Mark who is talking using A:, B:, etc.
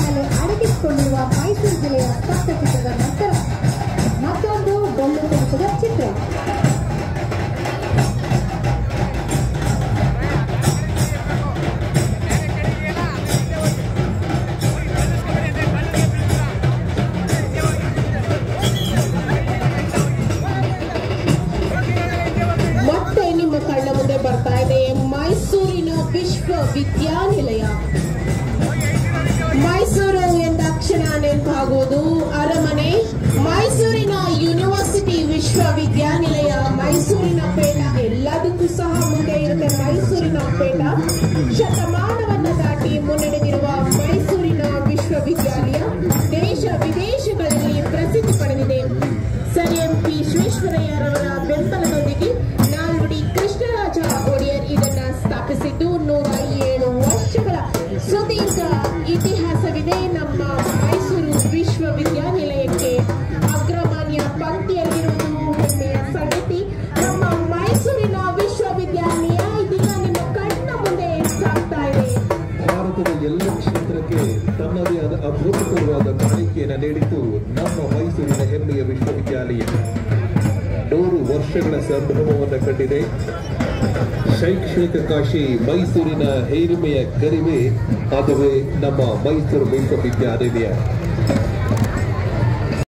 A: ಮೇಲೆ ಅಡಗಿಸಿಕೊಂಡಿರುವ ಮೈಸೂರು ಜಿಲ್ಲೆಯ ಸ್ತಬ್ಧಚಿತ್ರದ ನಂತರ ಮತ್ತೊಂದು ಡೊಳ್ಳು ಕುಣಿತದ ಚಿತ್ರ
B: ಮತ್ತೆ ನಿಮ್ಮ ಕಣ್ಣ ಮುಂದೆ ಬರ್ತಾ ಇದೆ ಮೈಸೂರಿನ ವಿಶ್ವವಿದ್ಯಾನಿಲಯ ಮೈಸೂರು ಎಂದಾಕ್ಷಣ ನೆನಪಾಗುವುದು ಅರಮನೆ ಮೈಸೂರಿನ ಯೂನಿವರ್ಸಿಟಿ ವಿಶ್ವವಿದ್ಯಾನಿಲಯ ಮೈಸೂರಿನ ಪೇಟ ಎಲ್ಲದಕ್ಕೂ ಸಹ ಮುಂದೆ ಇರುತ್ತೆ ಮೈಸೂರಿನ ಪೇಟ ಶತಮಾನವನ್ನ ದಾಟಿ ಮುನ್ನಡೆದಿರುವ ಮೈಸೂರಿನ ವಿಶ್ವವಿದ್ಯಾಲಯ ದೇಶ ವಿದೇಶಗಳಲ್ಲಿ ಪ್ರಸಿದ್ಧಿ ಪಡೆದಿದೆ ಸರ್ ಎಂ ಪಿ ವಿಶ್ವೇಶ್ವರಯ್ಯರವರ ಬೆಂಬಲದೊಂದಿಗೆ ನಾಲ್ವಡಿ ಕೃಷ್ಣರಾಜ ಒಡೆಯರ್ ಇದನ್ನ ಸ್ಥಾಪಿಸಿದ್ದು ನೂರ ಏಳು ವರ್ಷಗಳ ಸುದೀರ್ಘ ಇತಿಹಾಸವಿದೆ ನಮ್ಮ ಮೈಸೂರು ವಿಶ್ವವಿದ್ಯಾನಿಲಯಕ್ಕೆ ಅಗ್ರಮಾನ್ಯ ಪಂಕ್ತಿಯಲ್ಲಿರುವುದು ಹೆಮ್ಮೆಯ ಸಂಗತಿ ನಮ್ಮ ಮೈಸೂರಿನ ವಿಶ್ವವಿದ್ಯಾಲಯ ಇದೀಗ ನಿಮ್ಮ ಕಣ್ಣ ಮುಂದೆ ಸಾಗ್ತಾ ಇದೆ
C: ಭಾರತದ ಎಲ್ಲ ಕ್ಷೇತ್ರಕ್ಕೆ ತನ್ನದೇ ಆದ ಅಭೂತಪೂರ್ವವಾದ ಕಾಣಿಕೆಯನ್ನು ನೀಡಿದ್ದು ನಮ್ಮ ಮೈಸೂರಿನ ಹೆಮ್ಮೆಯ ವಿಶ್ವವಿದ್ಯಾಲಯ ನೂರು ವರ್ಷಗಳ ಸಂಭ್ರಮವನ್ನು ಕಂಡಿದೆ ಶೈಕ್ಷಣಿಕ ಕಾಶಿ ಮೈಸೂರಿನ ಹಿರಿಮೆಯ ಗರಿಮೆ ಅದುವೇ ನಮ್ಮ ಮೈಸೂರು ವಿಶ್ವವಿದ್ಯಾನಿಲಯ